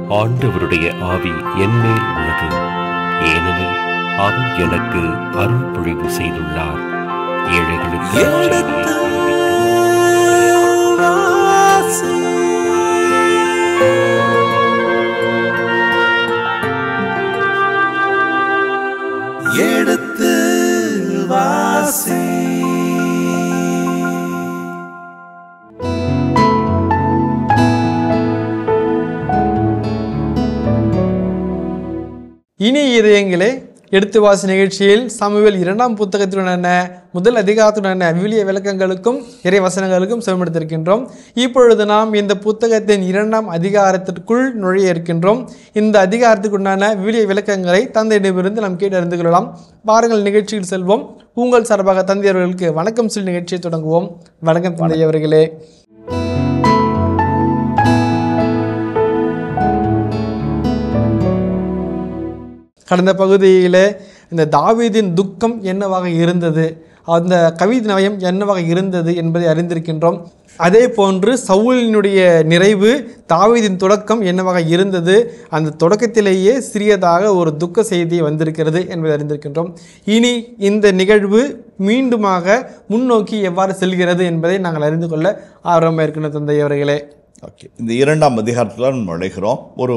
ஆண்டவருடைய ஆவி என்மேல் உள்ளது ஏனெனில் அவர் எனக்கு அருள் பொழிவு செய்துள்ளார் ஏழைகளுக்கு எடுத்து நற்செய்தியை வாசி. எடுத்து வாசி இனி இதயங்களே எடுத்து வாசி நிகழ்ச்சியில் சமூகல் இரண்டாம் புத்தகத்துடனான முதல் அதிகாரத்துடனான விவிலிய விளக்கங்களுக்கும் இறை வசனங்களுக்கும் செவமெடுத்திருக்கின்றோம் இப்பொழுது நாம் இந்த புத்தகத்தின் இரண்டாம் அதிகாரத்திற்குள் நுழைய இருக்கின்றோம் இந்த அதிகாரத்துக்குண்டான விவிலிய விளக்கங்களை தந்தையிடமிருந்து நாம் கேட்டு அறிந்து கொள்ளலாம் வாருங்கள் நிகழ்ச்சியில் செல்வோம் உங்கள் சார்பாக தந்தையவர்களுக்கு வணக்கம் சொல்லி நிகழ்ச்சியை தொடங்குவோம் வணக்கம் தந்தையவர்களே கடந்த பகுதியில் இந்த தாவீதின் துக்கம் என்னவாக இருந்தது அந்த கவிதை நவயம் என்னவாக இருந்தது என்பதை அறிந்திருக்கின்றோம் அதே போன்று சவுலினுடைய நிறைவு தாவீதின் தொடக்கம் என்னவாக இருந்தது அந்த தொடக்கத்திலேயே சிறியதாக ஒரு துக்க செய்தி வந்திருக்கிறது என்பதை அறிந்திருக்கின்றோம் இனி இந்த நிகழ்வு மீண்டுமாக முன்னோக்கி எவ்வாறு செல்கிறது என்பதை நாங்கள் அறிந்து கொள்ள ஆர்வமாக இருக்கின்ற தந்தையவர்களே ஓகே இந்த இரண்டாம் அதிகாரத்தில் நாம் நுழைகிறோம் ஒரு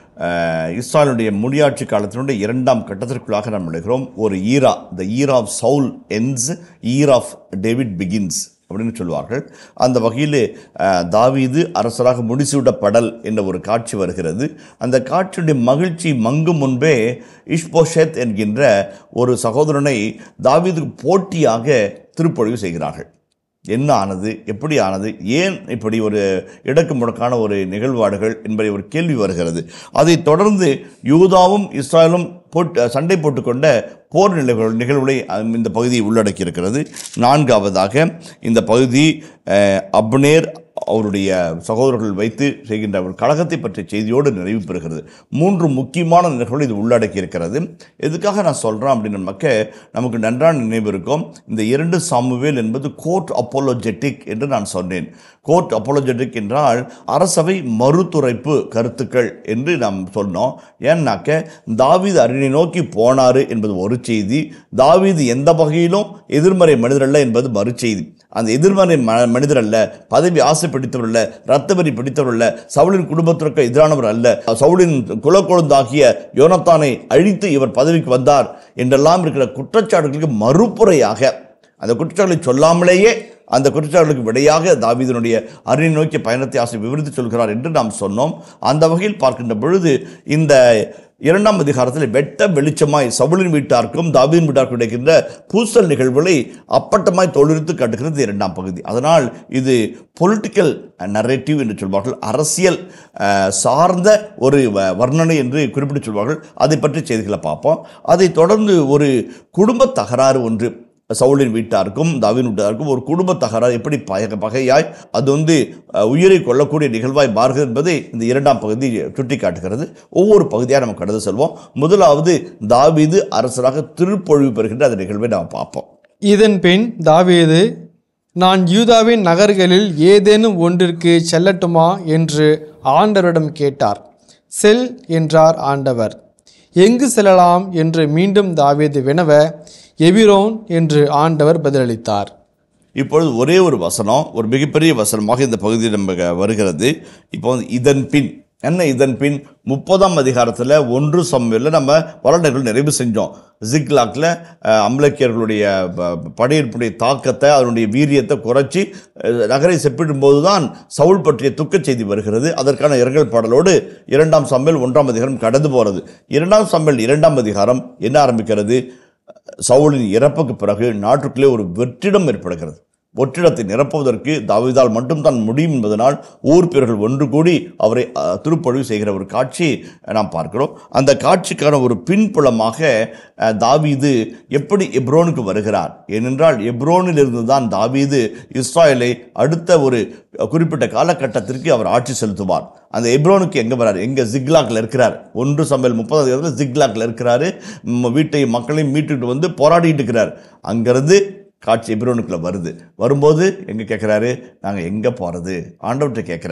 அஹ், இஸ்ராயலுடைய முடியாட்சி காலத்தினுடைய இரண்டாம் கட்டத்திற்குள்ளாக நாம் நுழைகிறோம் ஒரு era the era of Saul ends era of David begins அப்படின்னு சொல்வார்கள் அந்த வகையில் அஹ், தாவீது அரசராக முடிசூடப்படல் என்ற ஒரு காட்சி வருகிறது அந்த காட்சியுடைய மகிழ்ச்சி மங்கும் முன்பே இஷ்போஷெத் என்கின்ற ஒரு சகோதரனை தாவீதுக்கு போட்டியாக திருப்பொழிவு செய்கிறார்கள் என்ன ஆனது எப்படி ஆனது ஏன் இப்படி ஒரு இடக்கு முடக்கான ஒரு நிகழ்வாடுகள் என்பதை ஒரு கேள்வி வருகிறது அதைத் தொடர்ந்து யூதாவும் இஸ்ராயலும் போட்டு சண்டை போட்டுக்கொண்ட போர் நிகழ்வு நிகழ்வுகளை அஹ், இந்த பகுதியை உள்ளடக்கி இருக்கிறது நான்காவதாக இந்த பகுதி அஹ், அப்னேர் அவருடைய சகோதரர்கள் வைத்து செய்கின்ற ஒரு கழகத்தை பற்றிய செய்தியோடு நிறைவு பெறுகிறது மூன்று முக்கியமான நிகழ்வுகள் இது உள்ளடக்கி இருக்கிறது எதுக்காக நான் சொல்கிறேன் அப்படின்னு நமக்கு நமக்கு நன்றான நினைவு இருக்கும் இந்த இரண்டு சாமுவேல் என்பது கோர்ட் அப்போலோஜெட்டிக் என்று நான் சொன்னேன் கோர்ட் அப்போலோஜெட்டிக் என்றால் அரசவை மறுத்துரைப்பு கருத்துக்கள் என்று நாம் சொன்னோம் ஏன்னாக்க தாவீது அரியணை நோக்கி போனாரு என்பது ஒரு செய்தி தாவீது எந்த வகையிலும் எதிர்மறை மனிதர் அல்ல என்பது மறு செய்தி அந்த எதிர்மறை ம மனிதர் அல்ல பதவி ஆசை பிடித்தவர் அல்ல ரத்த வரி பிடித்தவர் அல்ல சவுலின் குடும்பத்திற்கு எதிரானவர் அல்ல சவுலின் குலக்கொழுந்தாகிய யோனத்தானை அழித்து இவர் பதவிக்கு வந்தார் என்றெல்லாம் இருக்கிற குற்றச்சாட்டுகளுக்கு மறுப்புரையாக அந்த குற்றச்சாட்டுகளை சொல்லாமலேயே அந்த குற்றச்சாட்டுகளுக்கு விடையாக தாவீதனுடைய அருணை நோக்கிய பயணத்தை ஆசை விவரித்து சொல்கிறார் என்று நாம் சொன்னோம் அந்த வகையில் பார்க்கின்ற பொழுது இந்த இரண்டாம் அதிகாரத்தில் வெட்ட வெளிச்சமாய் சவுலின் வீட்டாருக்கும் தாவீதின் வீட்டாருக்கும் கிடைக்கின்ற பூசல் நிகழ்வுகளை அப்பட்டமாய் தொழிலித்து காட்டுகிறது இரண்டாம் பகுதி அதனால் இது பொலிட்டிக்கல் நரேட்டிவ் என்று சொல்வார்கள் அரசியல் அஹ், சார்ந்த ஒரு வ- வர்ணனை என்று குறிப்பிட்டு சொல்வார்கள் அதை பற்றி செய்திகளை பார்ப்போம் அதைத் தொடர்ந்து ஒரு குடும்ப தகராறு ஒன்று சவுலின் வீட்டாருக்கும் தாவின் வீட்டாருக்கும் ஒரு குடும்ப தகராறு எப்படி பக பகையாய் அது வந்து அஹ், உயிரை கொள்ளக்கூடிய நிகழ்வாய் மாறுகிறது என்பதை இந்த இரண்டாம் பகுதி சுட்டி காட்டுகிறது ஒவ்வொரு பகுதியாக நம்ம கடந்து செல்வோம் முதலாவது தாவீது அரசராக திருப்பொழிவு பெறுகின்ற அந்த நிகழ்வை நாம் பார்ப்போம் இதன் பின் தாவீது நான் யூதாவின் நகர்களில் ஏதேனும் ஒன்றிற்கு செல்லட்டுமா என்று ஆண்டவரிடம் கேட்டார் செல் என்றார் ஆண்டவர் எங்கு செல்லலாம் என்று மீண்டும் தாவீது வினவ எபிரோன் என்று ஆண்டவர் பதிலளித்தார் இப்பொழுது ஒரே ஒரு வசனம் ஒரு மிகப்பெரிய வசனமாக இந்த பகுதியில் நம்ம வருகிறது இப்போ வந்து இதன் பின் என்ன இதன் பின் முப்பதாம் அதிகாரத்தில் ஒன்று சம்மையில் நம்ம வரலாறுகள் நிறைவு செஞ்சோம் ஜிக்லாக்கில் அம்லக்கியர்களுடைய ப- படையெடுப்புடைய தாக்கத்தை அதனுடைய வீரியத்தை குறைச்சி அஹ், நகரை செப்பிடும்போது தான் சவுல் பற்றிய துக்கச் செய்தி வருகிறது அதற்கான இரங்கல் பாடலோடு இரண்டாம் சம்மையில் ஒன்றாம் அதிகாரம் கடந்து போகிறது இரண்டாம் சம்மையில் இரண்டாம் அதிகாரம் என்ன ஆரம்பிக்கிறது சவுலின் இறப்புக்கு பிறகு நாட்டுக்குள்ளே ஒரு வெற்றிடம் ஏற்படுகிறது வெற்றிடத்தை நிரப்புவதற்கு தாவீதால் மட்டும்தான் முடியும் என்பதனால் ஊர் பேர்கள் ஒன்று கூடி அவரை அஹ், திருப்பொழிவு செய்கிற ஒரு காட்சி நாம் பார்க்கிறோம் அந்த காட்சிக்கான ஒரு பின்புலமாக அஹ், தாவீது எப்படி எப்ரோனுக்கு வருகிறார் ஏனென்றால் எப்ரோனிலிருந்து தான் தாவீது இஸ்ராயலை அடுத்த ஒரு குறிப்பிட்ட காலகட்டத்திற்கு அவர் ஆட்சி செலுத்துவார் அந்த எப்ரோனுக்கு எங்கே வரார் எங்கே ஜிக்லாக்ல இருக்கிறார் ஒன்று சமையல் முப்பதாவது இடத்துல ஜிக்லாக்ல இருக்கிறாரு ம், வீட்டையும் மக்களையும் மீட்டுட்டு வந்து போராடிட்டு இருக்கிறார் அங்கிருந்து காட்சி எப்ரோனுக்குள்ள வருது வரும்போது எங்கே கேட்குறாரு நாங்கள் எங்கே போகிறது ஆண்டவர்கிட்ட கேட்குறார்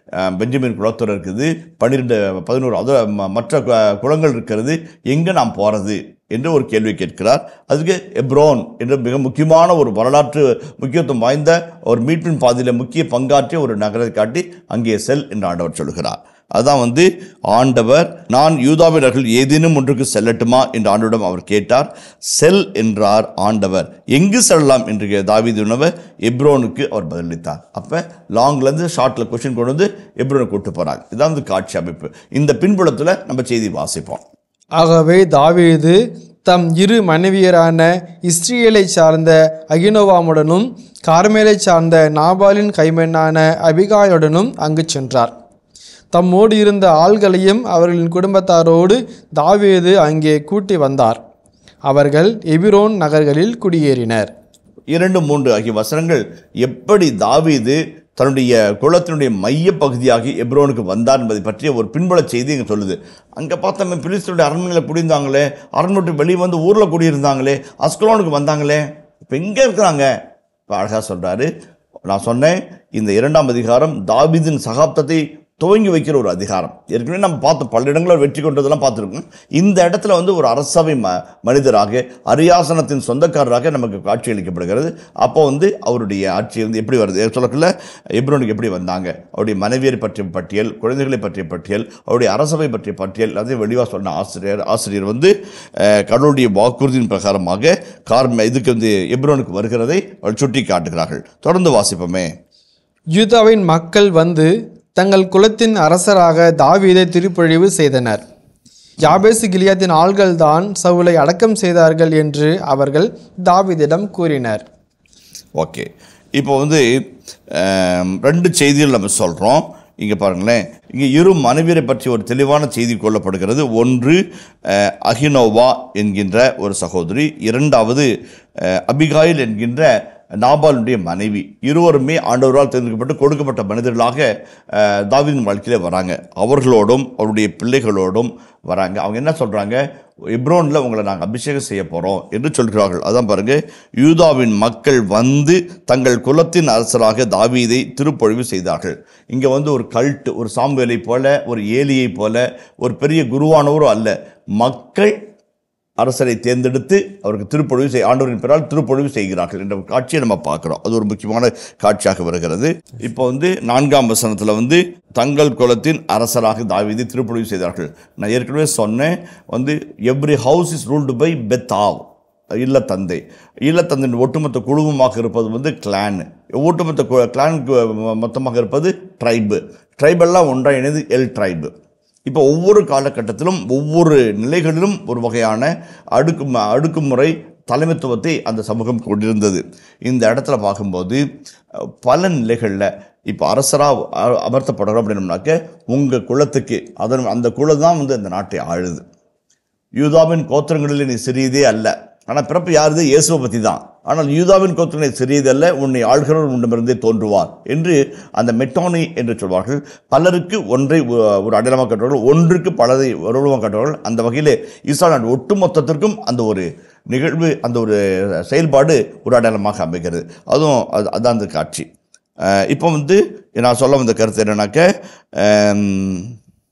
அஹ், பெஞ்சமின் குளத்தூர் இருக்குது பன்னிரெண்டு பதினோரு அது ம- மற்ற கு- குளங்கள் இருக்கிறது எங்கே நாம் போகிறது என்று ஒரு கேள்வி கேட்கிறார் அதுக்கு எப்ரோன் என்ற மிக முக்கியமான ஒரு வரலாற்று முக்கியத்துவம் வாய்ந்த ஒரு மீட்பின் பாதையில் முக்கிய பங்காற்றிய ஒரு நகரத்தை காட்டி அங்கே செல் என்று ஆண்டவர் சொல்கிறார் அதான் வந்து ஆண்டவர் நான் யூதாவினர்கள் ஏதேனும் ஒன்றுக்கு செல்லட்டுமா என்று ஆண்டவரிடம் அவர் கேட்டார் செல் என்றார் ஆண்டவர் எங்கு செல்லலாம் என்று கே- தாவீது உணவை எப்ரோனுக்கு அவர் பதிலளித்தார் அப்போ லாங்லேருந்து ஷார்ட்டில் கொஸ்டின் கொண்டு வந்து எப்ரோனுக்கு கூட்டு போகிறாங்க இதான் வந்து காட்சி அமைப்பு இந்த பின்புலத்தில் நம்ம செய்தி வாசிப்போம் ஆகவே தாவீது தம் இரு மனைவியரான இஸ்ரேலை சார்ந்த அகினோவாமுடனும் கார்மேலை சார்ந்த நாபாலின் கைமென்னான அபிகாயுடனும் அங்கு சென்றார் தம்மோடு இருந்த ஆள்களையும் அவர்களின் குடும்பத்தாரோடு தாவீது அங்கே கூட்டி வந்தார் அவர்கள் எபிரோன் நகர்களில் குடியேறினர் இரண்டு மூன்று ஆகிய வசனங்கள் எப்படி தாவீது தன்னுடைய குலத்தினுடைய மைய பகுதியாகி எப்ரோனுக்கு வந்தார் என்பதை பற்றிய ஒரு பின்புல செய்தி இங்கே சொல்லுது அங்கே பார்த்தோம் பிலிஸ்தருடைய அரண்மனையில் குடியிருந்தாங்களே அரண்மனை வெளியே வந்து ஊரில் குடியிருந்தாங்களே அஸ்கலோனுக்கு வந்தாங்களே இப்போ எங்கே இருக்கிறாங்க இப்போ அழகாக சொல்கிறாரு நான் சொன்னேன் இந்த இரண்டாம் அதிகாரம் தாவீதின் சகாப்தத்தை துவங்கி வைக்கிற ஒரு அதிகாரம் ஏற்கனவே நம்ம பார்த்தோம் பல இடங்களில் வெற்றி கொண்டதெல்லாம் பார்த்துருக்கோம் இந்த இடத்துல வந்து ஒரு அரசவை ம மனிதராக அரியாசனத்தின் சொந்தக்காரராக நமக்கு காட்சி அளிக்கப்படுகிறது அப்போ வந்து அவருடைய ஆட்சி வந்து எப்படி வருது சொல்லக்குள்ள எப்ரோனுக்கு எப்படி வந்தாங்க அவருடைய மனைவியரை பற்றிய பட்டியல் குழந்தைகளை பற்றிய பட்டியல் அவருடைய அரசவை பற்றிய பட்டியல் அதையும் வெளிவாக சொன்ன ஆசிரியர் ஆசிரியர் வந்து அஹ், கடவுளுடைய வாக்குறுதியின் பிரகாரமாக கார் இதுக்கு வந்து எப்ரோனுக்கு வருகிறதை அவர் சுட்டி காட்டுகிறார்கள் தொடர்ந்து வாசிப்போமே யூதாவின் மக்கள் வந்து தங்கள் குலத்தின் அரசராக தாவீதை திருப்பொழிவு செய்தனர் யாபேசு கிலியாத்தின் ஆள்கள்தான் சவுலை அடக்கம் செய்தார்கள் என்று அவர்கள் தாவீதிடம் கூறினர் ஓகே இப்போ வந்து ஆம், ரெண்டு செய்திகள் நம்ம சொல்கிறோம் இங்கே பாருங்களேன் இங்கே இரு மனைவியரை பற்றி ஒரு தெளிவான செய்தி கொள்ளப்படுகிறது ஒன்று அஹ், அகினோவா என்கின்ற ஒரு சகோதரி இரண்டாவது அஹ், அபிகாயில் என்கின்ற நாபாலுடைய மனைவி இருவருமே ஆண்டவரால் தேர்ந்தெடுக்கப்பட்டு கொடுக்கப்பட்ட மனிதர்களாக அஹ், தாவீதின் வாழ்க்கையிலே வராங்க அவர்களோடும் அவருடைய பிள்ளைகளோடும் வராங்க அவங்க என்ன சொல்கிறாங்க எப்ரோனில் உங்களை நாங்கள் அபிஷேகம் செய்ய போகிறோம் என்று சொல்கிறார்கள் அதான் பாருங்க யூதாவின் மக்கள் வந்து தங்கள் குலத்தின் அரசராக தாவீதை திருப்பொழிவு செய்தார்கள் இங்கே வந்து ஒரு கல்ட் ஒரு சாம்பலை போல ஒரு ஏலியை போல ஒரு பெரிய குருவானவரும் அல்ல மக்கள் அரசரை தேர்ந்தெடுத்து அவருக்கு திருப்பொழிவு செய் ஆண்டவரின் பெயரால் திருப்பொழிவு செய்கிறார்கள் என்ற ஒரு காட்சியை நம்ம பார்க்குறோம் அது ஒரு முக்கியமான காட்சியாக வருகிறது இப்போ வந்து நான்காம் வசனத்தில் வந்து தங்கள் குலத்தின் அரசராக தாவீதை திருப்பொழிவு செய்தார்கள் நான் ஏற்கனவே சொன்னேன் வந்து every house is ruled by beth av இல்லத்தந்தை இல்லத்தந்தையின் ஒட்டுமொத்த குழுமமாக இருப்பது வந்து கிளான் ஒட்டுமொத்த கிளான் மொத்தமாக இருப்பது ட்ரைபு ட்ரைபெல்லாம் ஒன்றாக இணைந்து எல் ட்ரைபு இப்போ ஒவ்வொரு காலகட்டத்திலும் ஒவ்வொரு நிலைகளிலும் ஒரு வகையான அடுக்கு அடுக்குமுறை தலைமைத்துவத்தை அந்த சமூகம் கொண்டிருந்தது இந்த இடத்துல பார்க்கும்போது அஹ், பல நிலைகளில் இப்போ அரசராக அமர்த்தப்படுறோம் அப்படின்னம்னாக்க உங்கள் குலத்துக்கு அதன் அந்த குலம் தான் வந்து அந்த நாட்டை ஆளுது யூதாவின் கோத்திரங்களில் நீ சிறியதே அல்ல ஆனால் பிறப்பு யாருது இயேசுவை பற்றி தான் ஆனால் யூதாவின் கோத்திரங்களை சிறியதல்ல உன்னை ஆள்கிறவர் உன்னிடமிருந்தே தோன்றுவார் என்று அந்த மெட்டானி என்று சொல்வார்கள் பலருக்கு ஒன்றை ஒ- ஒரு அடையாளமாக காட்டுவார்கள் ஒன்றுக்கு பலரை உருவமாக காட்டுவார்கள் அந்த வகையில் இஸ்ரேல் நாடு ஒட்டுமொத்தத்திற்கும் அந்த ஒரு நிகழ்வு அந்த ஒரு செயல்பாடு ஒரு அடையாளமாக அமைகிறது அதுவும் அது அதான் அந்த காட்சி அஹ் இப்போ வந்து நான் சொல்ல வந்த கருத்து என்னன்னாக்க அம்,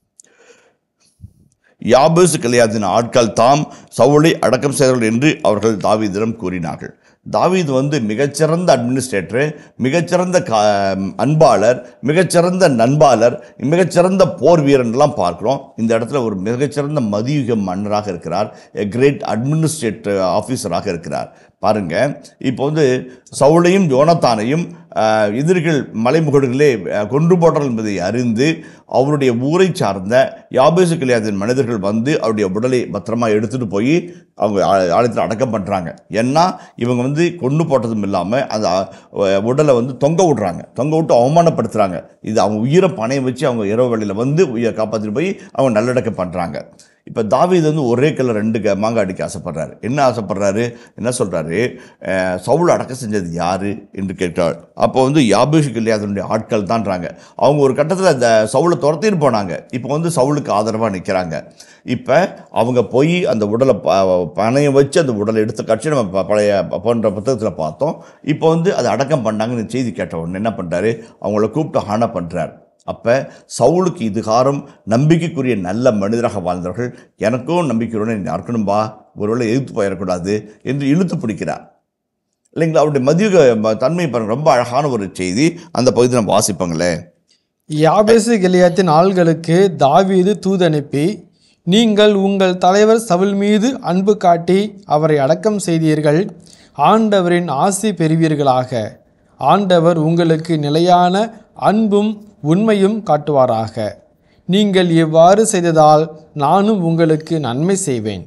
யாபேசு கலியாதின் ஆட்கள் தாம் சவுளை அடக்கம் செய்தார்கள் என்று அவர்கள் தாவீதிடம் கூறினார்கள் தாவீது வந்து மிகச்சிறந்த அட்மினிஸ்ட்ரேட்டரு மிகச்சிறந்த கா அன்பாளர் மிகச்சிறந்த நண்பாளர் மிகச்சிறந்த போர் வீரன்லாம் பார்க்குறோம் இந்த இடத்துல ஒரு மிகச்சிறந்த மதியுக மன்னராக இருக்கிறார் எ கிரேட் அட்மினிஸ்ட்ரேட்டிவ் ஆஃபீஸராக இருக்கிறார் பாருங்க இப்போ வந்து சவுளையும் யோனத்தானையும் ஆஹ், எதிரிகள் மலைமுகடுகளே ஆஹ், கொன்று போட்டார்கள் என்பதை அறிந்து அவருடைய ஊரை சார்ந்த யாபேசு கிளியாதின் மனிதர்கள் வந்து அவருடைய உடலை பத்திரமா எடுத்துட்டு போய் அவங்க ஆ- ஆலயத்தில் அடக்கம் பண்ணுறாங்க ஏன்னா இவங்க வந்து கொண்டு போட்டதும் இல்லாமல் அந்த ஆ, உடலை வந்து தொங்க விடுறாங்க தொங்க விட்டு அவமானப்படுத்துகிறாங்க இது அவங்க உயிரை பணையம் வச்சு அவங்க இரவு வேளையில் வந்து உயிரை காப்பாற்றிட்டு போய் அவங்க நல்லடக்கம் பண்ணுறாங்க இப்போ தாவீது வந்து ஒரே கல்ல ரெண்டு க மாங்காய் அடிக்க ஆசைப்படுறாரு என்ன ஆசைப்படுறாரு என்ன சொல்கிறாரு சவுல் அடக்கம் செஞ்சது யார் என்று கேட்டார் அப்போ வந்து யாபேஷு கிளியாதனுடைய ஆட்கள் தான்றாங்க அவங்க ஒரு கட்டத்தில் இந்த சவுளை துரத்திட்டு போனாங்க இப்போ வந்து சவுலுக்கு ஆதரவாக நிற்கிறாங்க இப்போ அவங்க போய் அந்த உடலை ப- பணையம் வச்சு அந்த உடலை எடுத்த காட்சி நம்ம ப- பழைய போன்ற புத்தகத்தில் பார்த்தோம் இப்போ வந்து அதை அடக்கம் பண்ணாங்கன்னு செய்தி கேட்ட உடனே என்ன பண்ணுறாரு அவங்கள கூப்பிட்டு ஹானா பண்ணுறார் அப்போ சவுலுக்கு இதுகாரம் நம்பிக்கைக்குரிய நல்ல மனிதராக வாழ்ந்தவர்கள் எனக்கும் நம்பிக்கையுடன் நீ இருக்கணும்பா ஒருவேளை எதிர்த்து போயிடக்கூடாது என்று இழுத்து பிடிக்கிறார் இல்லைங்களா அவருடைய மதிய தன்மை பாருங்க ரொம்ப அழகான ஒரு செய்தி அந்த பகுதி நம்ம வாசிப்பாங்களே யாபேசு கிலியாத்தின் ஆள்களுக்கு தாவீது தூதனுப்பி நீங்கள் உங்கள் தலைவர் சவுல் மீது அன்பு காட்டி அவரை அடக்கம் செய்தீர்கள் ஆண்டவரின் ஆசி பெறுவீர்களாக ஆண்டவர் உங்களுக்கு நிலையான அன்பும் உண்மையும் காட்டுவாராக நீங்கள் இவ்வாறு செய்ததால் நானும் உங்களுக்கு நன்மை செய்வேன்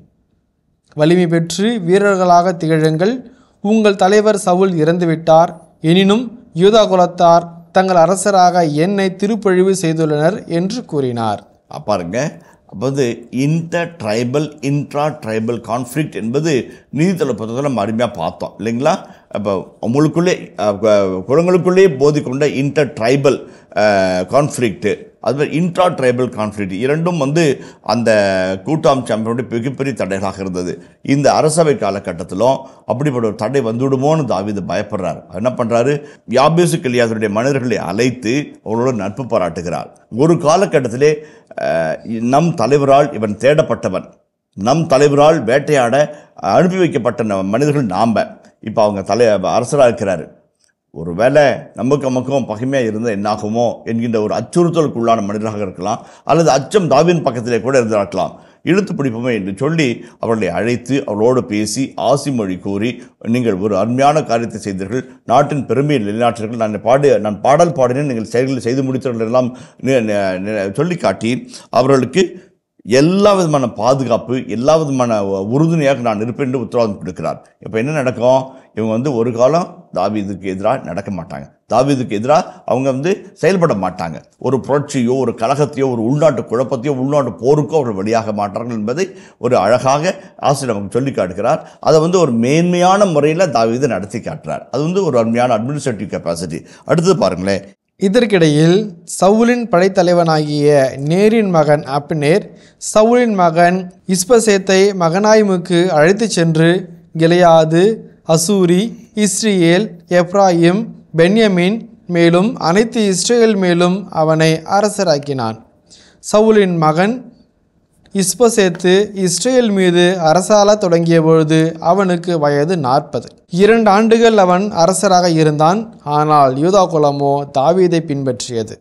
வலிமை பெற்று வீரர்களாக திகழுங்கள் உங்கள் தலைவர் சவுல் இறந்துவிட்டார் எனினும் யூதா குலத்தார் தங்கள் அரசராக என்னை திருப்பழிவு செய்துள்ளனர் என்று கூறினார் அ, பாருங்க அப்போ வந்து inter tribal intra tribal conflict என்பது நீதித்தலை புத்தகத்தில் நம்ம அருமையாக பார்த்தோம் இல்லைங்களா அப்போ உங்களுக்குள்ளே அஹ், கு- குளங்களுக்குள்ளேயே போதிக்கொண்ட இன்டர் ட்ரைபல் கான்ஃப்ளிக்ட்டு அதுமாதிரி இன்ட்ரா ட்ரைபல் கான்ஃப்ளிக்ட் இரண்டும் வந்து அந்த கூட்டாம் சாம்பியனுடைய மிகப்பெரிய தடைகளாக இருந்தது இந்த அரசவை காலகட்டத்திலும் அப்படிப்பட்ட ஒரு தடை வந்துவிடுமோன்னு தாவீது பயப்படுறார் என்ன பண்ணுறாரு யாபேசு கல்யாணத்துடைய மனிதர்களை அழைத்து அவர்களோட நட்பு பாராட்டுகிறார் ஒரு காலகட்டத்திலே அஹ், நம் தலைவரால் இவன் தேடப்பட்டவன் நம் தலைவரால் வேட்டையாட அனுப்பி வைக்கப்பட்ட ந- மனிதர்கள் நாம் இப்போ அவங்க தலை அரசராக இருக்கிறாரு ஒருவேளை நமக்கு நமக்கும் பகைமையாக இருந்தால் என்னாகுமோ என்கின்ற ஒரு அச்சுறுத்தலுக்குள்ளான மனிதராக இருக்கலாம் அல்லது அச்சம் தாவின் பக்கத்திலே கூட இருந்திருக்கலாம் இழுத்து பிடிப்போமே என்று சொல்லி அவர்களை அழைத்து அவர்களோடு பேசி ஆசி மொழி கூறி நீங்கள் ஒரு அருமையான காரியத்தை செய்தீர்கள் நாட்டின் பெருமையை நிலைநாட்டீர்கள் நான் பாடு நான் பாடல் பாடினேன் நீங்கள் செயல்களை செய்து முடித்தவர்கள் எல்லாம் நி- நி- நி- சொல்லி காட்டி அவர்களுக்கு எல்லா விதமான பாதுகாப்பு எல்லா விதமான உறுதுணையாக நான் இருப்பேன் என்று உத்தரவாதம் கொடுக்கிறார் இப்போ என்ன நடக்கும் இவங்க வந்து ஒரு காலம் தாவீதுக்கு எதிராக நடக்க மாட்டாங்க தாவீதுக்கு எதிராக அவங்க வந்து செயல்பட மாட்டாங்க ஒரு புரட்சியோ ஒரு கலகத்தையோ ஒரு உள்நாட்டு குழப்பத்தையோ உள்நாட்டு போருக்கோ அவர்கள் வெளியாக மாட்டார்கள் என்பதை ஒரு அழகாக ஆசிரியர் நமக்கு சொல்லி காட்டுகிறார் அதை வந்து ஒரு மேன்மையான முறையில் தாவீது நடத்தி காட்டுறார் அது வந்து ஒரு அருமையான அட்மினிஸ்ட்ரேட்டிவ் கெப்பாசிட்டி அடுத்தது பாருங்களேன் இதற்கிடையில் சவுலின் படைத்தலைவனாகிய நேரின் மகன் அப்னேர் சவுலின் மகன் இஸ்பசேத்தை மகனாயிமுக்கு அழைத்துச் சென்று கிளையாது அசூரி இஸ்ரேல் எப்ராயிம் பென்யமின் மேலும் அனைத்து இஸ்ரேல் மேலும் அவனை அரசராக்கினான் சவுலின் மகன் இஸ்பசேத்து இஸ்ரேல் மீது அரசாள தொடங்கிய பொழுது அவனுக்கு வயது நாற்பது இரண்டு ஆண்டுகள் அவன் அரசராக இருந்தான் ஆனால் யூதா குலமோ தாவீதை பின்பற்றியது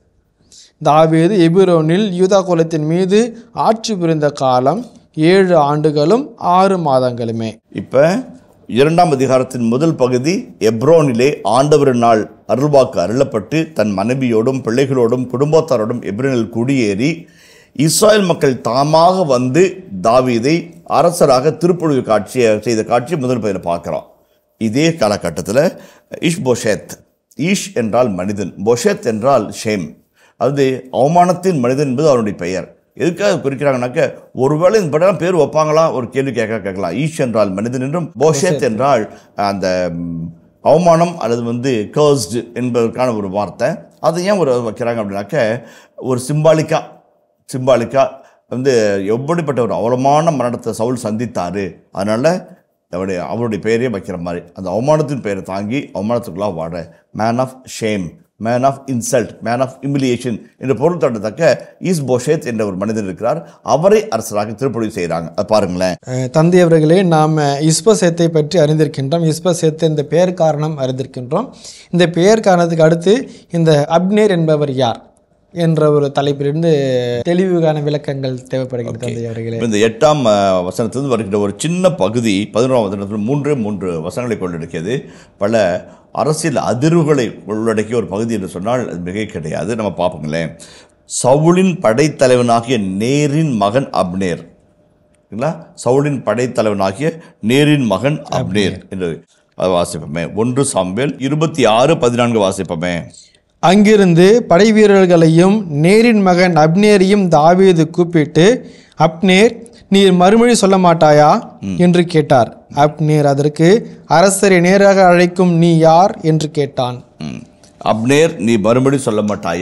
தாவீது எபிரோனில் யூதா குலத்தின் மீது ஆட்சி புரிந்த காலம் ஏழு ஆண்டுகளும் ஆறு மாதங்களுமே இப்போ இரண்டாம் அதிகாரத்தின் முதல் பகுதி எப்ரோனிலே ஆண்டவரின் நாள் அருள்வாக்கு அருளப்பட்டு தன் மனைவியோடும் பிள்ளைகளோடும் குடும்பத்தாரோடும் எப்ரோனில் குடியேறி இஸ்ராயல் மக்கள் தாமாக வந்து தாவீதை அரசராக திருப்பொழிவு காட்சியை செய்த காட்சியை முதல் பகுதியில் பார்க்குறோம் இதே காலகட்டத்தில் இஷ் பொஷேத் ஈஷ் என்றால் மனிதன் பொஷேத் என்றால் ஷேம் அது அவமானத்தின் மனிதன் என்பது அவனுடைய பெயர் எதுக்காக குறிக்கிறாங்கனாக்க ஒருவேளை இந்த படம் பேர் வைப்பாங்களா ஒரு கேள்வி கேட்க கேட்கலாம் ஈஷ் என்றால் மனிதன் என்றும் போஷேத் என்றால் அந்த ம், அவமானம் அல்லது வந்து கர்ஸ்டு என்பதற்கான ஒரு வார்த்தை அதை ஏன் ஒரு வைக்கிறாங்க அப்படின்னாக்க ஒரு சிம்பாலிக்கா சிம்பாலிக்கா வந்து எப்படிப்பட்ட ஒரு அவலமான மரணத்தை சவுல் சந்தித்தார் அதனால் அவருடைய அவருடைய பெயரே வைக்கிற மாதிரி அந்த அவமானத்தின் பெயரை தாங்கி அவமானத்துக்குள்ளாக வாழ man of shame man of insult man of humiliation என்ற பொருள் தட்டத்தக்க ஈஸ் போஷேத் என்ற ஒரு மனிதன் இருக்கிறார் அவரை அரசராக திருப்பொழிவு செய்கிறாங்க அது பாருங்களேன் அஹ், தந்தை அவர்களே நாம் இஸ்பசேத்தை பற்றி அறிந்திருக்கின்றோம் இஸ்பசேத்து இந்த பெயர் காரணம் அறிந்திருக்கின்றோம் இந்த பெயர் காரணத்துக்கு அடுத்து இந்த அப்னேர் என்பவர் யார் என்ற ஒரு தலைப்பிலிருந்து தெளிவுகான விளக்கங்கள் தேவைப்படுகிறது தந்தை அவர்களே இப்ப இந்த எட்டாம் அஹ், வசனத்திலிருந்து வருகிற ஒரு சின்ன பகுதி பதினோராம் வசனத்தில் மூன்றே மூன்று வசனங்களை கொண்டிருக்கிறது பல அரசியல் அதிர்வுகளை உள்ளடக்கிய ஒரு பகுதி என்று சொன்னால் அது மிக கிடையாது நம்ம பார்ப்போங்களேன் சவுலின் படைத்தலைவனாகிய நேரின் மகன் அப்னேர் சரிங்களா சவுலின் படைத்தலைவனாகிய நேரின் மகன் அப்னேர் என்று அதை வாசிப்போமே ஒன்று சாம்பேல் இருபத்தி ஆறு பதினான்கு வாசிப்போமே அங்கிருந்து படை வீரர்களையும் நேரின் மகன் அப்னேரையும் தாவீது கூப்பிட்டு அப்னேர் நீர் மறுமொழி சொல்ல மாட்டாயா என்று கேட்டார் அப்னேர் அதற்கு அரசரை நேராக அழைக்கும் நீ யார் என்று கேட்டான் ம். அப்னேர் நீ மறுபடி சொல்ல மாட்டாயா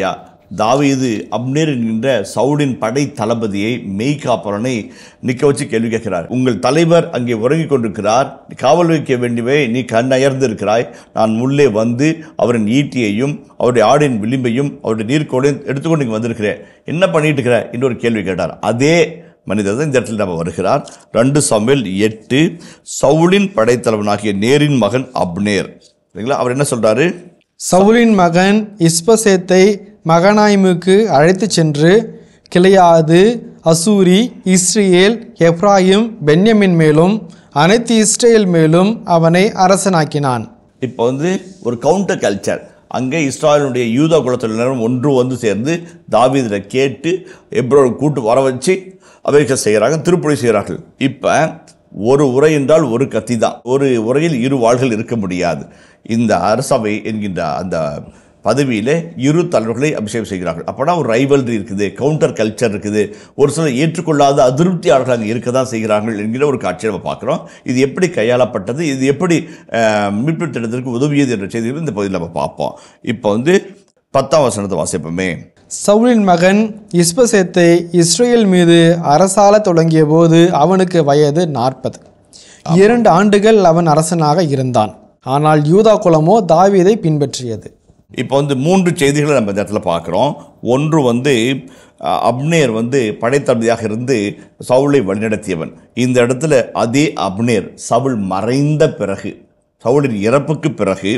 தாவீது அப்னேர் என்கின்ற சவுலின் படை தளபதியை மெய்காப்பலனை நிற்க வச்சு கேள்வி கேட்கிறார் உங்கள் தலைவர் அங்கே உறங்கிக் கொண்டிருக்கிறார் காவல் வைக்க வேண்டியவை நீ கண் அயர்ந்து இருக்கிறாய் நான் உள்ளே வந்து அவரின் ஈட்டியையும் அவருடைய ஆடின் விளிம்பையும் அவருடைய நீர்க்கோளையும் எடுத்துக்கொண்டு இங்கே வந்திருக்கிறேன் என்ன பண்ணிட்டு இருக்கிற இன்னொரு கேள்வி கேட்டார் அதே மனிதர் தான் இந்த இடத்துல நம்ம வருகிறார் ரெண்டு சமையல் எட்டு சவுலின் படைத்தலைவனாகிய நேரின் மகன் அப்னேர் சரிங்களா அவர் என்ன சொல்றாரு சவுலின் மகன் இஸ்பசேத்தை மகனாய்முக்கு அழைத்துச் சென்று கிளையாது அசூரி இஸ்ரேல் எப்ராயிம் பென்யமின் மேலும் அனைத்து இஸ்ரேல் மேலும் அவனை அரசனாக்கினான் இப்போ வந்து ஒரு கவுண்டர் கல்ச்சர் அங்கே இஸ்ராயலுடைய யூதா குலத்தினரும் ஒன்று வந்து சேர்ந்து தாவீதில் கேட்டு எப்ரோடு கூட்டு வர வச்சு அமெரிக்கா செய்கிறாங்க திருப்பணி செய்கிறார்கள் இப்போ ஒரு உரை என்றால் ஒரு கத்தி தான் ஒரு உரையில் இரு வாள்கள் இருக்க முடியாது இந்த அரசவை என்கின்ற அந்த பதவியில் இரு தலைவர்களை அபிஷேகம் செய்கிறார்கள் அப்போனா ஒரு ரைவல்ரி இருக்குது கவுண்டர் கல்ச்சர் இருக்குது ஒரு சிலர் ஏற்றுக்கொள்ளாத அதிருப்தியாளர்கள் அங்கே இருக்க தான் செய்கிறார்கள் என்கிற ஒரு காட்சியை நம்ம பார்க்குறோம் இது எப்படி கையாளப்பட்டது இது எப்படி அஹ், மீட்பு திட்டத்திற்கு உதவியது என்ற செய்திகளை இந்த பகுதியில் நம்ம பார்ப்போம் இப்போ வந்து பத்தாம் வசனத்தை வாசிப்போமே சவுலின் மகன் இஸ்பசேத்தை இஸ்ரேல் மீது அரசாள தொடங்கிய போது அவனுக்கு வயது நாற்பது இரண்டு ஆண்டுகள் அவன் அரசனாக இருந்தான் ஆனால் யூதா குலமோ தாவீதை பின்பற்றியது இப்போ வந்து மூன்று செய்திகளை நம்ம இந்த இடத்துல பார்க்குறோம் ஒன்று வந்து அஹ், அப்னேர் வந்து படைத்தளபதியாக இருந்து சவுலை வழிநடத்தியவன் இந்த இடத்துல அதே அப்னேர் சவுல் மறைந்த பிறகு சவுலின் இறப்புக்கு பிறகு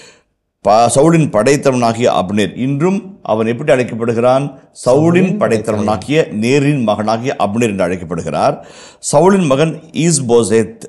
ப சவுலின் படைத்தவனாகிய அப்னேர் இன்றும் அவன் எப்படி அழைக்கப்படுகிறான் சவுலின் படைத்தவனாகிய நேரின் மகனாகிய அப்னேர் என்று அழைக்கப்படுகிறார் சவுலின் மகன் ஈஸ்போசேத்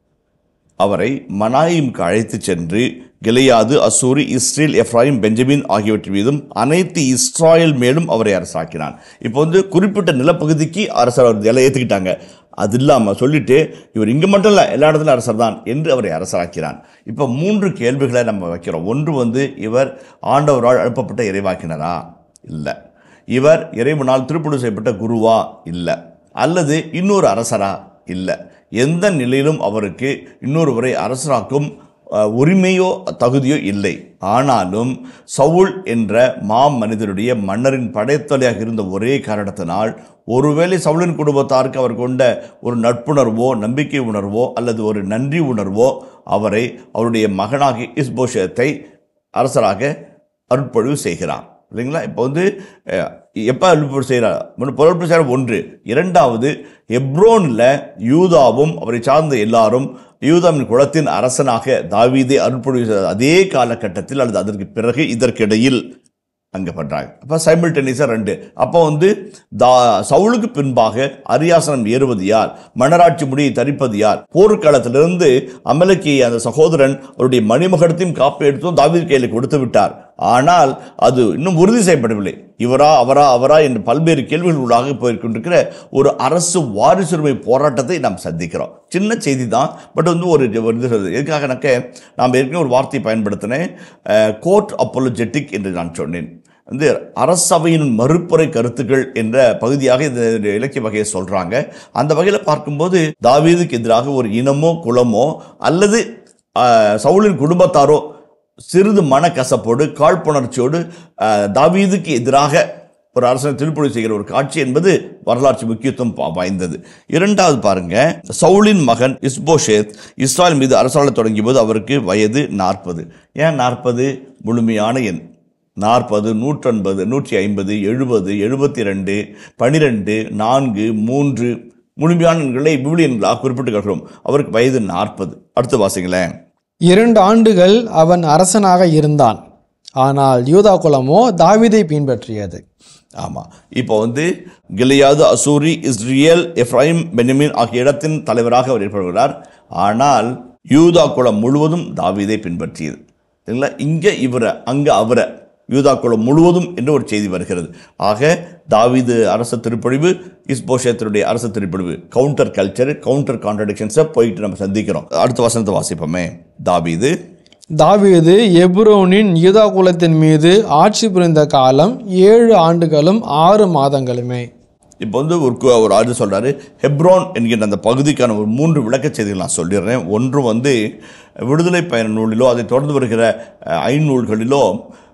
அவரை மனாயிம்க்கு அழைத்துச் சென்று கிளையாது அசூரி இஸ்ரேல் எஃப்ராயிம் பெஞ்சமின் ஆகியவற்றின் மீதும் அனைத்து இஸ்ராயல் மேலும் அவரை அரசாக்கினான் இப்போ வந்து குறிப்பிட்ட நிலப்பகுதிக்கு அரசர் அவர் நிலை ஏற்றுக்கிட்டாங்க அது இல்லாமல் சொல்லிட்டு இவர் இங்கே மட்டும் இல்லை எல்லா இடத்துலையும் அரசர் தான் என்று அவரை அரசராக்கிறான் இப்போ மூன்று கேள்விகளை நம்ம வைக்கிறோம் ஒன்று வந்து இவர் ஆண்டவரால் அனுப்பப்பட்ட இறைவாக்கினரா இல்லை இவர் இறைவனால் திருப்பணி செய்யப்பட்ட குருவா இல்லை அல்லது இன்னொரு அரசரா இல்லை எந்த நிலையிலும் அவருக்கு இன்னொருவரை அரசராக்கும் அஹ், உரிமையோ தகுதியோ இல்லை ஆனாலும் சவுல் என்ற மாம் மனிதருடைய மன்னரின் படைத்தொலையாக இருந்த ஒரே காரணத்தினால் ஒருவேளை சவுலின் குடும்பத்தாருக்கு அவர் கொண்ட ஒரு நட்புணர்வோ நம்பிக்கை உணர்வோ அல்லது ஒரு நன்றி உணர்வோ அவரை அவருடைய மகனாகிய இஸ்போஷத்தை அரசராக அருட்பொழிவு செய்கிறார் இல்லைங்களா இப்போ வந்து அஹ், எப்போ அருட்பொழிவு செய்கிறார் பொருட்பொழிவு செய்கிற ஒன்று இரண்டாவது எப்ரோனில் யூதாவும் அவரை சார்ந்த எல்லாரும் யூதாவின் குலத்தின் அரசனாக தாவீதை அருட்பொழிவு செய்த அதே காலகட்டத்தில் அல்லது அதற்கு பிறகு இதற்கிடையில் அங்கே பண்ணுறாங்க அப்போ சைமில்டேனியஸாக ரெண்டு அப்போ வந்து தா சவுலுக்கு பின்பாக அரியாசனம் ஏறுவது யார் மன்னராட்சி முடியை தரிப்பது யார் போர்க்காலத்திலிருந்து அமலக்கி அந்த சகோதரன் அவருடைய மணிமகடத்தையும் காப்பு எடுத்தும் தாவீது கையில் கொடுத்து விட்டார் ஆனால் அது இன்னும் உறுதி செய்யப்படவில்லை இவரா அவரா அவரா என்று பல்வேறு கேள்விகள் உள்ளாக போய்கொண்டிருக்கிற ஒரு அரசு வாரிசுரிமை போராட்டத்தை நாம் சந்திக்கிறோம் சின்ன செய்தி தான் பட் வந்து ஒரு ஒரு இது சொல்லுது எதுக்காகனாக்க நாம் ஏற்கனவே ஒரு வார்த்தையை பயன்படுத்தினேன் கோர்ட் அப்போலஜெட்டிக் என்று நான் சொன்னேன் வந்து அரசவையின் மறுப்புரை கருத்துக்கள் என்ற பகுதியாக இந்த இலக்கிய வகையை சொல்றாங்க அந்த வகையில் பார்க்கும்போது தாவீதுக்கு எதிராக ஒரு இனமோ குலமோ அல்லது ஆஹ், சவுலின் குடும்பத்தாரோ சிறிது மனக்கசப்போடு காழ்ப்புணர்ச்சியோடு ஆஹ், தாவீதுக்கு எதிராக ஒரு அரசனை திருப்பொழி செய்கிற ஒரு காட்சி என்பது வரலாற்று முக்கியத்துவம் பா- வாய்ந்தது இரண்டாவது பாருங்க சவுலின் மகன் இஸ்போஷேத் இஸ்ராயல் மீது அரசாள தொடங்கிய போது அவருக்கு வயது நாற்பது ஏன் நாற்பது முழுமையான எண் நாற்பது நூற்றொன்பது நூற்றி ஐம்பது எழுபது எழுபத்தி ரெண்டு பனிரெண்டு நான்கு மூன்று முழுமையான எண்களை விவிலியன்களாக குறிப்பிட்டு காட்டுகிறோம் அவருக்கு வயது நாற்பது அடுத்து வாசிங்களேன் இரண்டு ஆண்டுகள் அவன் அரசனாக இருந்தான் ஆனால் யூதா குலமோ தாவீதை பின்பற்றியது ஆமாம் இப்போ வந்து கிலியாது அசூரி இஸ்ரேல் எஃப்ராயிம் பென்யமின் ஆகிய இடத்தின் தலைவராக அவர் ஏற்படுகிறார் ஆனால் யூதா குலம் முழுவதும் தாவீதை பின்பற்றியது சரிங்களா இங்கே இவரை அங்கே அவரை யூதா குலம் முழுவதும் என்று ஒரு செய்தி வருகிறது ஆக தாவீது அரச திருப்பொழிவு இஸ்போஷேத்தருடைய அரச திருப்பொழிவு கவுண்டர் கல்ச்சர் கவுண்டர் கான்ட்ரடிக்ஷன்ஸை போயிட்டு நம்ம சந்திக்கிறோம் அடுத்த வசனத்தை வாசிப்போமே தாவீது தாவீது எப்ரோனின் யூதா குலத்தின் மீது ஆட்சி புரிந்த காலம் ஏழு ஆண்டுகளும் ஆறு மாதங்களுமே இப்போ வந்து ஒரு கு- ஒரு ஆறு சொல்றாரு ஹெப்ரோன் என்கின்ற அந்த பகுதிக்கான ஒரு மூன்று விளக்கச் செய்திகள் நான் சொல்லிடுறேன் ஒன்று வந்து விடுதலை பயண நூலிலோ அதை தொடர்ந்து வருகிற அஹ், ஐநூல்களிலோ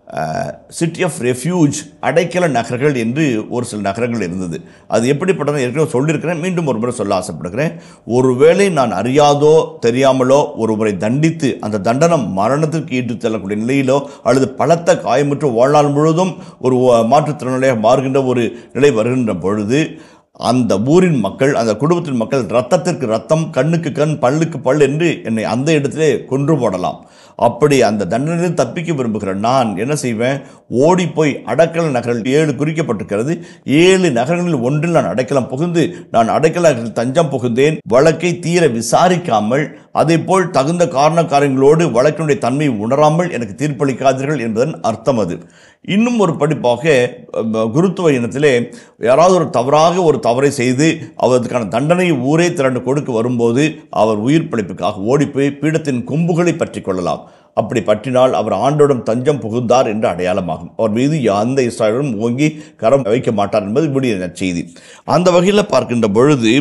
சிட்டி ஆஃப் ரெஃப்யூஜ் அடைக்கல நகர்கள் என்று ஒரு சில நகரங்கள் இருந்தது அது எப்படிப்பட்டது ஏற்கனவே சொல்லியிருக்கிறேன் மீண்டும் ஒரு முறை சொல்ல ஆசைப்படுகிறேன் ஒருவேளை நான் அறியாதோ தெரியாமலோ ஒருவரை தண்டித்து அந்த தண்டனம் மரணத்திற்கு ஈட்டு செல்லக்கூடிய நிலையிலோ அல்லது பலத்த காயமுற்று வாழ்நாள் முழுவதும் ஒரு வ- மாற்றுத்திறனாளியாக மாறுகின்ற ஒரு நிலை வருகின்ற பொழுது அந்த ஊரின் மக்கள் அந்த குடும்பத்தின் மக்கள் ரத்தத்திற்கு ரத்தம் கண்ணுக்கு கண் பல்லுக்கு பல் என்று என்னை அந்த இடத்திலே கொன்று போடலாம் அப்படி அந்த தண்டனையில் தப்பிக்க விரும்புகிற நான் என்ன செய்வேன் ஓடி போய் அடக்கல நகரில் ஏழு குறிக்கப்பட்டிருக்கிறது ஏழு நகரங்களில் ஒன்றில் நான் அடைக்கலம் புகுந்து நான் அடைக்கல நகரில் தஞ்சம் புகுந்தேன் வழக்கை தீர விசாரிக்காமல் அதே போல் தகுந்த காரண காரியங்களோடு வழக்கினுடைய தன்மையை உணராமல் எனக்கு தீர்ப்பளிக்காதீர்கள் என்பதன் அர்த்தம் அது இன்னும் ஒரு படிப்பாக அஹ், குருத்துவ இனத்திலே யாராவது ஒரு தவறாக ஒரு தவறை செய்து அவருக்கான தண்டனையை ஊரே திரண்டு கொடுக்க வரும்போது அவர் உயிர் பிழைப்புக்காக ஓடிப்போய் பீடத்தின் கொம்புகளை பற்றி கொள்ளலாம் அப்படி பற்றினால் அவர் ஆண்டோடும் தஞ்சம் புகுந்தார் என்று அடையாளமாகும் அவர் மீது எந்த இஸ்ராயலும் ஓங்கி கரம் வைக்க மாட்டார் என்பது இப்படி செய்தி அந்த வகையில் பார்க்கின்ற பொழுது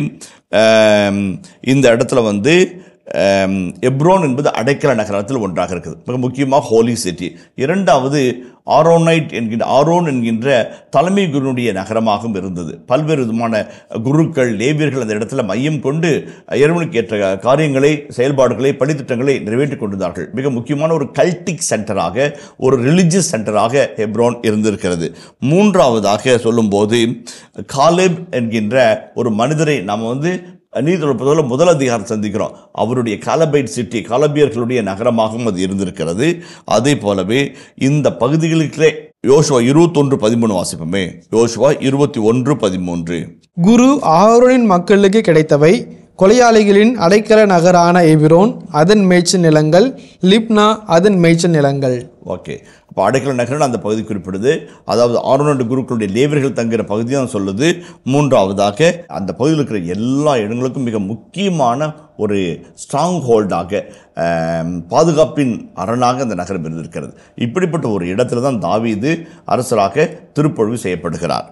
ஆம், இந்த இடத்துல வந்து ஆம், எப்ரோன் என்பது அடைக்கல நகரத்தில் ஒன்றாக இருக்குது மிக முக்கியமாக ஹோலி சிட்டி இரண்டாவது ஆரோனைட் என்கின்ற ஆரோன் என்கின்ற தலைமை குருனுடைய நகரமாகவும் இருந்தது பல்வேறு விதமான குருக்கள் லேவியர்கள் அந்த இடத்துல மையம் கொண்டு இறைவனுக்கு ஏற்ற காரியங்களை செயல்பாடுகளை பணித்திட்டங்களை நிறைவேற்றி கொண்டிருந்தார்கள் மிக முக்கியமான ஒரு கல்டிக் சென்டராக ஒரு ரிலிஜியஸ் சென்டராக ஹெப்ரோன் இருந்திருக்கிறது மூன்றாவதாக சொல்லும்போது காலேப் என்கின்ற ஒரு மனிதரை நாம் வந்து நீதிபதியில் முதல் அதிகாரம் சந்திக்கிறோம் அவருடைய காலபைட் சிட்டி காலபியர்களுடைய நகரமாகவும் அது இருந்திருக்கிறது அதே போலவே இந்த பகுதிகளுக்கே யோசுவா இருபத்தொன்று பதிமூணு வாசிப்போமே யோசுவா இருபத்தி ஒன்று பதிமூன்று குரு ஆரோனின் மக்களுக்கு கிடைத்தவை கொலையாளிகளின் அடைக்கல நகரான எபிரோன் அதன் மேய்ச்சல் நிலங்கள் லிப்னா அதன் மேய்ச்சல் நிலங்கள் ஓகே அப்போ அடைக்கல நகரன் அந்த பகுதி குறிப்பிடுது அதாவது ஆறுநண்டு குருக்களுடைய லேவர்கள் தங்குற பகுதி தான் சொல்லுது மூன்றாவதாக அந்த பகுதியில் இருக்கிற எல்லா இடங்களுக்கும் மிக முக்கியமான ஒரு ஸ்ட்ராங் ஹோல்டாக பாதுகாப்பின் அரணாக அந்த நகரம் இருந்திருக்கிறது இப்படிப்பட்ட ஒரு இடத்துல தான் தாவீது அரசராக திருப்பொழிவு செய்யப்படுகிறார்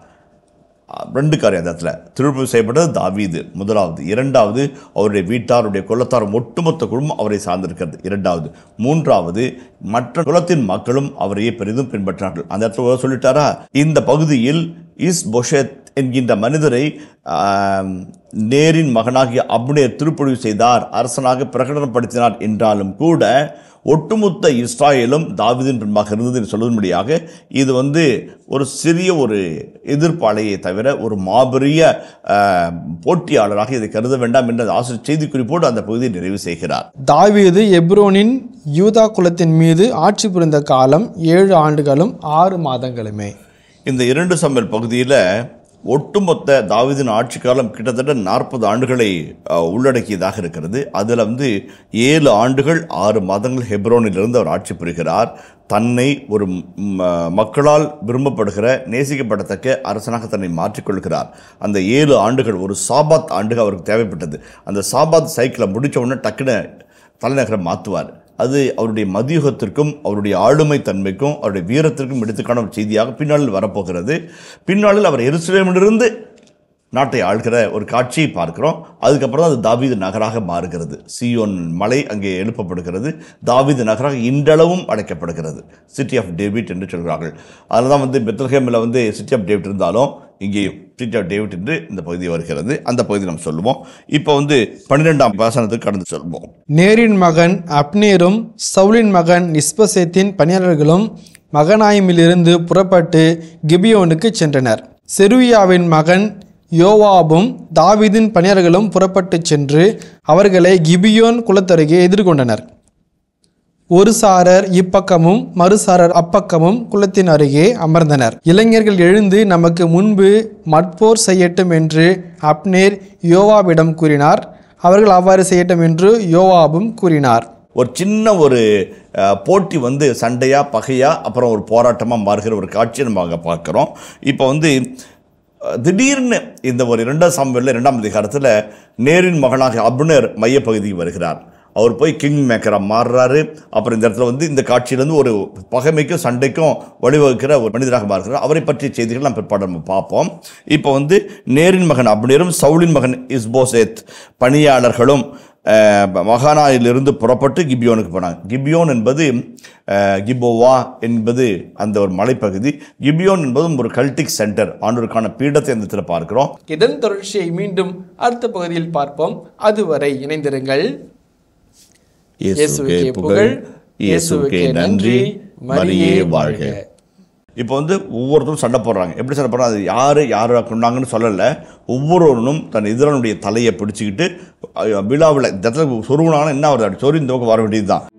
ரெண்டு காரியம் அந்த இடத்துல திருப்பி செய்யப்பட்டது தாவீது முதலாவது இரண்டாவது அவருடைய வீட்டார் அவருடைய குலத்தார் ஒட்டுமொத்த குடும்பம் அவரை சார்ந்திருக்கிறது இரண்டாவது மூன்றாவது மற்ற குலத்தின் மக்களும் அவரையே பெரிதும் பின்பற்றார்கள் அந்த இடத்துல ஒரு சொல்லிட்டாரா இந்த பகுதியில் இஸ் பொஷத் என்கின்ற மனிதரை ஆம், நேரின் மகனாகிய அப்னேர் திருப்பொழிவு செய்தார் அரசனாக பிரகடனப்படுத்தினார் என்றாலும் கூட ஒட்டுமொத்த இஸ்ராயலும் தாவீதின் பின்பாக இருந்தது என்று சொல்லும்படியாக இது வந்து ஒரு சிறிய ஒரு எதிர்ப்பாளையை தவிர ஒரு மாபெரிய ஆஹ், போட்டியாளராக இதை கருத வேண்டாம் என்ற ஆசிரியர் செய்திக்குறிப்போடு அந்த பகுதியை நிறைவு செய்கிறார் தாவீது எப்ரோனின் யூதா குலத்தின் மீது ஆட்சி புரிந்த காலம் ஏழு ஆண்டுகளும் ஆறு மாதங்களுமே இந்த இரண்டு சமையல் பகுதியில் ஒட்டுமொத்த தாவீதின் ஆட்சி காலம் கிட்டத்தட்ட நாற்பது ஆண்டுகளை அஹ், உள்ளடக்கியதாக இருக்கிறது அதில் வந்து ஏழு ஆண்டுகள் ஆறு மாதங்கள் ஹெப்ரோனிலிருந்து அவர் ஆட்சி புரிகிறார் தன்னை ஒரு ம், மக்களால் விரும்பப்படுகிற நேசிக்கப்படத்தக்க அரசனாக தன்னை மாற்றிக்கொள்கிறார் அந்த ஏழு ஆண்டுகள் ஒரு சாபாத் ஆண்டுகள் அவருக்கு தேவைப்பட்டது அந்த சாபாத் சைக்கிளை முடிச்ச உடனே டக்குன்னு தலைநகரம் மாற்றுவார் அது அவருடைய மதியுகத்திற்கும் அவருடைய ஆளுமை தன்மைக்கும் அவருடைய வீரத்திற்கும் எடுத்துக்கான ஒரு செய்தியாக பின்னாளில் வரப்போகிறது பின்னாளில் அவர் எருசலேமிலிருந்து நாட்டை ஆள்கிற ஒரு காட்சியை பார்க்கிறோம் அதுக்கப்புறம் தான் அது தாவீது நகராக மாறுகிறது சியோன் மலை அங்கே எழுப்பப்படுகிறது தாவீது நகராக இன்றளவும் அடைக்கப்படுகிறது சிட்டி ஆஃப் டேவிட் என்று சொல்கிறார்கள் அதில் தான் வந்து பெத்லஹேமில் வந்து சிட்டி ஆஃப் டேவிட் இருந்தாலும் இங்கேயும் சிட்டி ஆஃப் டேவிட் என்று இந்த பகுதி வருகிறது அந்த பகுதி நம்ம சொல்லுவோம் இப்போ வந்து பன்னிரெண்டாம் வசனத்துக்கு கடந்து சொல்வோம் நேரின் மகன் அப்னேரும் சவுலின் மகன் நிஸ்பசேத்தின் பணியாளர்களும் மகனாயிமிலிருந்து புறப்பட்டு கிபியோனுக்கு சென்றனர் செருவியாவின் மகன் யோவாபும் தாவீதின் பணியாளர்களும் புறப்பட்டுச் சென்று அவர்களை கிபியோன் குலத்தருகே எதிர்கொண்டனர் ஒரு சாரர் இப்பக்கமும் மறுசாரர் அப்பக்கமும் குளத்தின் அருகே அமர்ந்தனர் இளைஞர்கள் எழுந்து நமக்கு முன்பு மட்போர் செய்யட்டும் என்று அப்னேர் யோவாபிடம் கூறினார் அவர்கள் அவ்வாறு செய்யட்டும் என்று யோவாபும் கூறினார் ஒரு சின்ன ஒரு அஹ், போட்டி வந்து சண்டையா பகையா அப்புறம் ஒரு போராட்டமாக மாறுகிற ஒரு காட்சியை நம்ம அங்கே பார்க்குறோம் இப்போ வந்து அஹ், திடீர்னு இந்த ஒரு இரண்டாம் சாம்பியில் இரண்டாம் அதிகாரத்தில் நேரின் மகனாக அப்னர் மையப்பகுதிக்கு வருகிறார் அவர் போய் கிங் மேக்கராக மாறுறாரு அப்புறம் இந்த இடத்துல வந்து இந்த காட்சியிலேருந்து ஒரு பகைமைக்கும் சண்டைக்கும் வழிவகுக்கிற ஒரு மனிதராக மாறுகிறார் அவரை பற்றிய செய்திகள் நாம் பிற்பாடு நம்ம பார்ப்போம் இப்போ வந்து நேரின் மகன் அப்னேரும் சவுலின் மகன் இஸ்போசேத் பணியாளர்களும் அஹ், மகானாயிலிருந்து புறப்பட்டு கிபியோனுக்கு போனாங்க கிபியோன் என்பது அஹ், கிபோவா என்பது அந்த ஒரு மலைப்பகுதி கிபியோன் என்பதும் ஒரு கல்டிக் சென்டர் ஆண்டோருக்கான பீடத்தை அந்த இடத்துல பார்க்கிறோம் இதன் தொடர்ச்சியை மீண்டும் அடுத்த பகுதியில் பார்ப்போம் அதுவரை இணைந்திருங்கள் இயேசுக்கே புகழ் இயேசுக்கே நன்றி மரியே வாழ்க இப்போ வந்து ஒவ்வொருத்தரும் சண்டை போடுறாங்க எப்படி சண்டை போடுறாங்க அது யார் யார் கொண்டாங்கன்னு சொல்லலை ஒவ்வொருவரும் தன் எதிரனுடைய தலையை பிடிச்சிக்கிட்டு விழாவில் இந்த இடத்துல சொருகுனாங்கன்னா என்ன வருது அப்படி சொறி இந்த பக்கம் வர வேண்டியது தான்